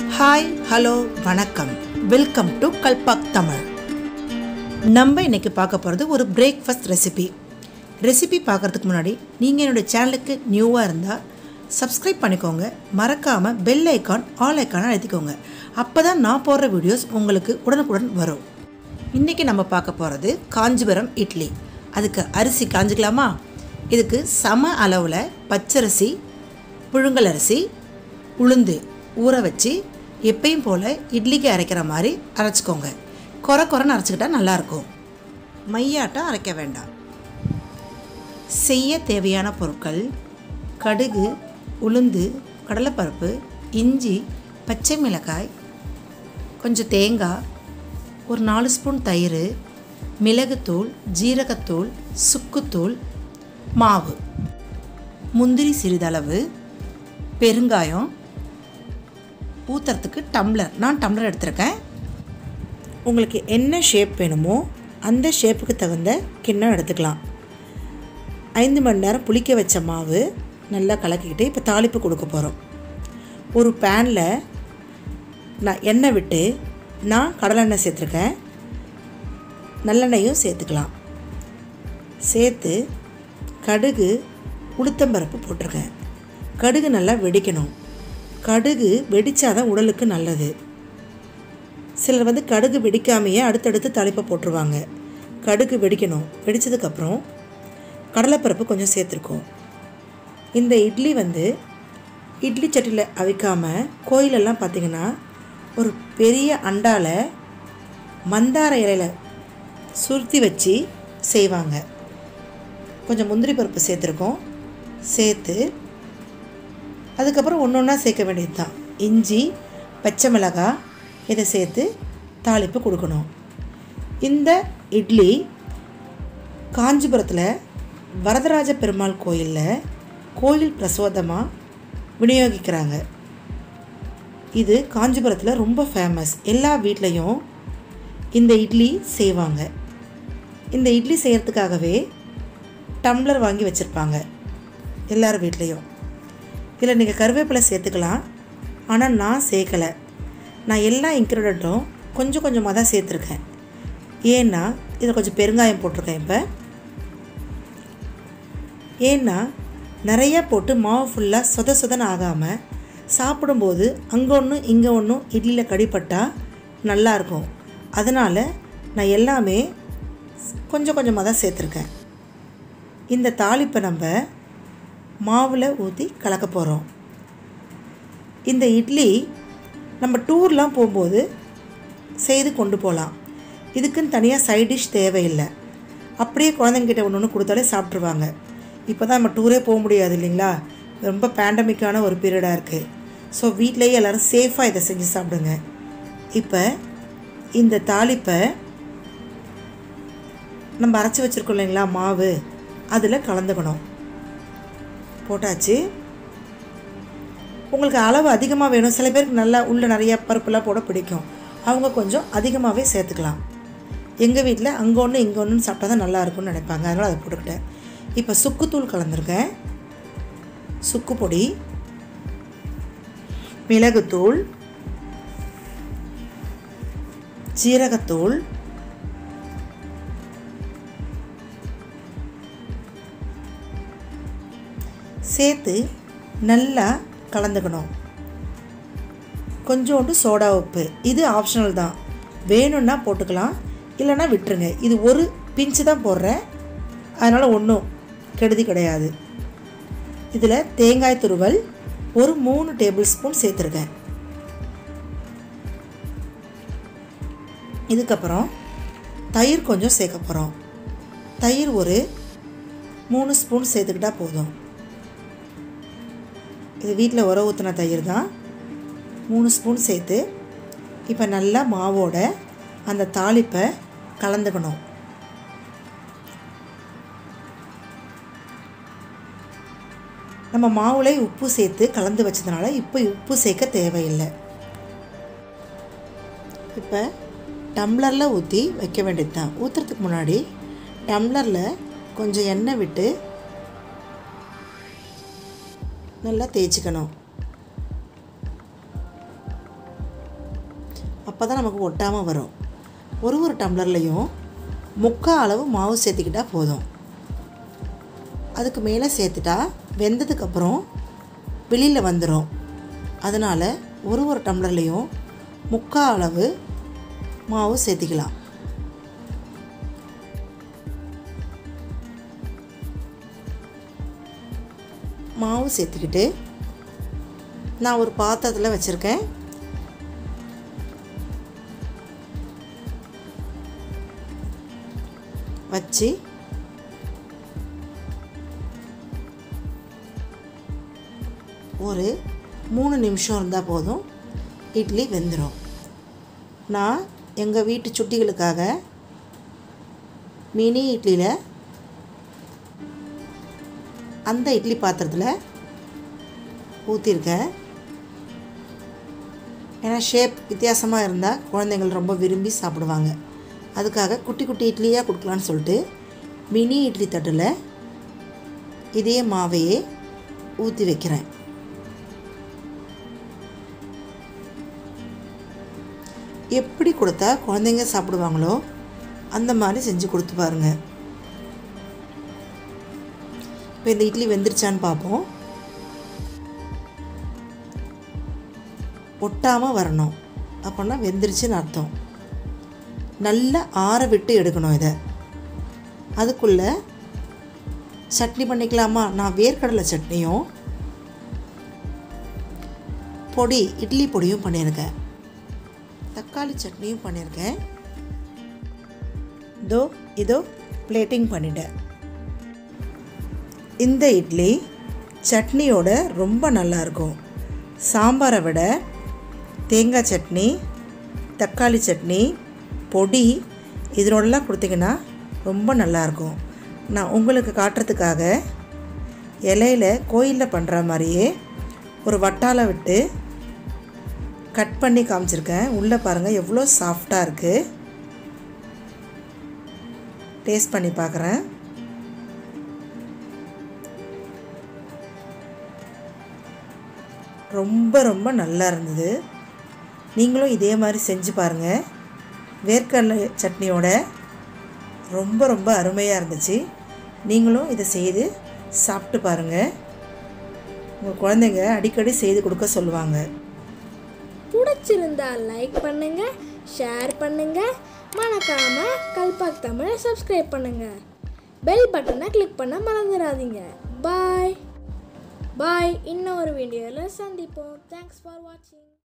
hi hello வணக்கம் welcome to கல்பாக் தமிழ் நம்ம இன்னைக்கு பார்க்க போகிறது ஒரு பிரேக்ஃபாஸ்ட் ரெசிபி ரெசிபி பார்க்குறதுக்கு முன்னாடி நீங்கள் என்னுடைய சேனலுக்கு நியூவாக இருந்தால் சப்ஸ்கிரைப் பண்ணிக்கோங்க மறக்காமல் பெல் ஐக்கான் ஆல் ஐக்கானை அழுத்திக்கோங்க அப்போ தான் நான் போடுற வீடியோஸ் உங்களுக்கு உடனுக்குடன் வரும் இன்றைக்கி நம்ம பார்க்க போகிறது காஞ்சிபுரம் இட்லி அதுக்கு அரிசி காஞ்சிக்கலாமா இதுக்கு சம அளவில் பச்சரிசி புழுங்கல் அரிசி உளுந்து ஊற வச்சு எப்பயும் போல் இட்லிக்கு அரைக்கிற மாதிரி அரைச்சிக்கோங்க குறை குறைன்னு அரைச்சிக்கிட்டா நல்லாயிருக்கும் மையாட்டம் அரைக்க வேண்டாம் செய்ய தேவையான பொருட்கள் கடுகு உளுந்து கடலைப்பருப்பு இஞ்சி பச்சை மிளகாய் கொஞ்சம் தேங்காய் ஒரு நாலு ஸ்பூன் தயிர் மிளகுத்தூள் ஜீரகத்தூள் சுக்குத்தூள் மாவு முந்திரி சிறிதளவு பெருங்காயம் ஊற்றுறதுக்கு டம்ளர் நான் டம்ளர் எடுத்திருக்கேன் உங்களுக்கு என்ன ஷேப் வேணுமோ அந்த ஷேப்புக்கு தகுந்த கிண்ணம் எடுத்துக்கலாம் ஐந்து மணி நேரம் புளிக்க வச்ச மாவு நல்லா கலக்கிக்கிட்டு இப்போ தாளிப்பு கொடுக்க போகிறோம் ஒரு பேனில் நான் எண்ணெய் விட்டு நான் கடலெண்ணெய் சேர்த்துருக்கேன் நல்லெண்ணெயும் சேர்த்துக்கலாம் சேர்த்து கடுகு உளுத்தம்பருப்பு போட்டிருக்கேன் கடுகு நல்லா வெடிக்கணும் கடுகு வெடித்தாதான் உடலுக்கு நல்லது சிலர் வந்து கடுகு வெடிக்காமையே அடுத்தடுத்து தலைப்பை போட்டுருவாங்க கடுகு வெடிக்கணும் வெடித்ததுக்கப்புறம் கடலைப்பருப்பு கொஞ்சம் சேர்த்துருக்கோம் இந்த இட்லி வந்து இட்லி சட்டியில் அவிக்காமல் கோயிலெல்லாம் பார்த்திங்கன்னா ஒரு பெரிய அண்டாவில் மந்தார இலையில் சுருத்தி வச்சு செய்வாங்க கொஞ்சம் முந்திரி பருப்பு சேர்த்துருக்கோம் சேர்த்து அதுக்கப்புறம் ஒன்று ஒன்றா சேர்க்க வேண்டியது தான் இஞ்சி பச்சை மிளகாய் இதை சேர்த்து தாளிப்பு கொடுக்கணும் இந்த இட்லி காஞ்சிபுரத்தில் வரதராஜ பெருமாள் கோயிலில் கோயில் பிரசோதமாக விநியோகிக்கிறாங்க இது காஞ்சிபுரத்தில் ரொம்ப ஃபேமஸ் எல்லா வீட்லேயும் இந்த இட்லி செய்வாங்க இந்த இட்லி செய்கிறதுக்காகவே டம்ளர் வாங்கி வச்சுருப்பாங்க எல்லார் வீட்லேயும் இதில் நீங்கள் கருவேப்பிலை சேர்த்துக்கலாம் ஆனால் நான் சேர்க்கலை நான் எல்லா இன்க்ரீடியண்ட்டும் கொஞ்சம் கொஞ்சமாக தான் சேர்த்துருக்கேன் ஏன்னா இதில் கொஞ்சம் பெருங்காயம் போட்டிருக்கேன் இப்போ ஏன்னா நிறையா போட்டு மாவு ஃபுல்லாக சொத சொதன்னு ஆகாமல் சாப்பிடும்போது அங்கே ஒன்றும் இங்கே ஒன்றும் இட்லியில் கடிப்பட்டால் நல்லாயிருக்கும் அதனால் நான் எல்லாமே கொஞ்சம் கொஞ்சமாக தான் சேர்த்துருக்கேன் இந்த தாளிப்பை நம்ம மாவில் ஊற்றி கலக்க போகிறோம் இந்த இட்லி நம்ம டூர்லாம் போகும்போது செய்து கொண்டு போகலாம் இதுக்குன்னு தனியாக சைட் டிஷ் தேவையில்லை அப்படியே குழந்தைங்கிட்ட ஒன்று ஒன்று கொடுத்தாலே சாப்பிட்ருவாங்க இப்போ தான் நம்ம டூரே போக முடியாது இல்லைங்களா ரொம்ப பேண்டமிக்கான ஒரு பீரியடாக இருக்குது ஸோ வீட்லேயே எல்லோரும் சேஃபாக இதை செஞ்சு சாப்பிடுங்க இப்போ இந்த தாளிப்பை நம்ம அரைச்சி வச்சுருக்கோம் இல்லைங்களா மாவு அதில் கலந்துக்கணும் போட்டாச்சு உங்களுக்கு அளவு அதிகமாக வேணும் சில பேருக்கு நல்லா உள்ளே நிறைய பருப்புலாம் போட பிடிக்கும் அவங்க கொஞ்சம் அதிகமாகவே சேர்த்துக்கலாம் எங்கள் வீட்டில் அங்கே ஒன்று இங்கே ஒன்றுன்னு சாப்பிட்டா தான் நல்லா இருக்கும்னு நினைப்பாங்க அதனால் அதை போட்டுக்கிட்டேன் இப்போ சுக்குத்தூள் கலந்துருக்கேன் சுக்கு பொடி மிளகுத்தூள் ஜீரகத்தூள் சேர்த்து நல்லா கலந்துக்கணும் கொஞ்சோண்டு சோடா உப்பு இது ஆப்ஷனல் தான் வேணும்னா போட்டுக்கலாம் இல்லைன்னா விட்டுருங்க இது ஒரு பிஞ்சு தான் போடுறேன் அதனால் ஒன்றும் கெடுதி கிடையாது இதில் தேங்காய் துருவல் ஒரு மூணு டேபிள் ஸ்பூன் சேர்த்துருக்கேன் இதுக்கப்புறம் தயிர் கொஞ்சம் சேர்க்க போகிறோம் தயிர் ஒரு மூணு ஸ்பூன் சேர்த்துக்கிட்டா போதும் இது வீட்டில் உர ஊற்றின தயிர் தான் மூணு ஸ்பூன் சேர்த்து இப்போ நல்லா மாவோட அந்த தாளிப்பை கலந்துக்கணும் நம்ம மாவுல உப்பு சேர்த்து கலந்து வச்சதுனால இப்போ உப்பு சேர்க்க தேவையில்லை இப்போ டம்ளரில் ஊற்றி வைக்க வேண்டியது தான் ஊற்றுறதுக்கு முன்னாடி டம்ளரில் கொஞ்சம் எண்ணெய் விட்டு நல்லா தேய்ச்சிக்கணும் அப்போ தான் நமக்கு ஒட்டாமல் வரும் ஒரு ஒரு டம்ளர்லேயும் முக்கால் அளவு மாவு சேர்த்துக்கிட்டா போதும் அதுக்கு மேலே சேர்த்துட்டா வெந்ததுக்கப்புறம் வெளியில் வந்துடும் அதனால் ஒரு ஒரு டம்ளர்லேயும் முக்கால் அளவு மாவு சேர்த்திக்கலாம் மாவு சேர்த்துக்கிட்டு நான் ஒரு பாத்திரத்தில் வச்சுருக்கேன் வச்சு ஒரு மூணு நிமிஷம் இருந்தால் போதும் இட்லி வெந்துடும் நான் எங்கள் வீட்டு சுட்டிகளுக்காக மினி இட்லியில் அந்த இட்லி பாத்திரத்தில் ஊற்றிருக்கேன் ஏன்னா ஷேப் வித்தியாசமாக இருந்தால் குழந்தைங்கள் ரொம்ப விரும்பி சாப்பிடுவாங்க அதுக்காக குட்டி குட்டி இட்லியாக கொடுக்கலான்னு சொல்லிட்டு மினி இட்லி தட்டில் இதே மாவையே ஊற்றி வைக்கிறேன் எப்படி கொடுத்தா குழந்தைங்க சாப்பிடுவாங்களோ அந்த மாதிரி செஞ்சு கொடுத்து பாருங்கள் இப்போ இந்த இட்லி வெந்துருச்சான்னு பார்ப்போம் ஒட்டாமல் வரணும் அப்படின்னா வெந்துருச்சுன்னு அர்த்தம் நல்லா ஆற விட்டு எடுக்கணும் இதை அதுக்குள்ளே சட்னி பண்ணிக்கலாமா நான் வேர்க்கடலை சட்னியும் பொடி இட்லி பொடியும் பண்ணியிருக்கேன் தக்காளி சட்னியும் பண்ணியிருக்கேன் இதோ இதோ பிளேட்டிங் பண்ணிட்டேன் இந்த இட்லி சட்னியோட ரொம்ப நல்லாயிருக்கும் சாம்பாரை விட தேங்காய் சட்னி தக்காளி சட்னி பொடி இதனோடலாம் கொடுத்தீங்கன்னா ரொம்ப நல்லாயிருக்கும் நான் உங்களுக்கு காட்டுறதுக்காக இலையில கோயிலில் பண்ணுற மாதிரியே ஒரு வட்டால விட்டு கட் பண்ணி காமிச்சிருக்கேன் உள்ளே பாருங்கள் எவ்வளோ சாஃப்டாக இருக்குது டேஸ்ட் பண்ணி பார்க்குறேன் ரொம்ப ரொம்ப நல்லா இருந்தது நீங்களும் இதே மாதிரி செஞ்சு பாருங்கள் வேர்க்கடலை சட்னியோட ரொம்ப ரொம்ப அருமையாக இருந்துச்சு நீங்களும் இதை செய்து சாப்பிட்டு பாருங்கள் உங்கள் குழந்தைங்க அடிக்கடி செய்து கொடுக்க சொல்லுவாங்க பிடிச்சிருந்தா லைக் பண்ணுங்க ஷேர் பண்ணுங்க மறக்காம கல்பாக் தமிழை சப்ஸ்கிரைப் பண்ணுங்க பெல் பட்டனை கிளிக் பண்ண மறந்துடாதீங்க பாய் பாய் இன்னொரு வீடியோவில் சந்திப்போம் தேங்க்ஸ் ஃபார் வாட்சிங்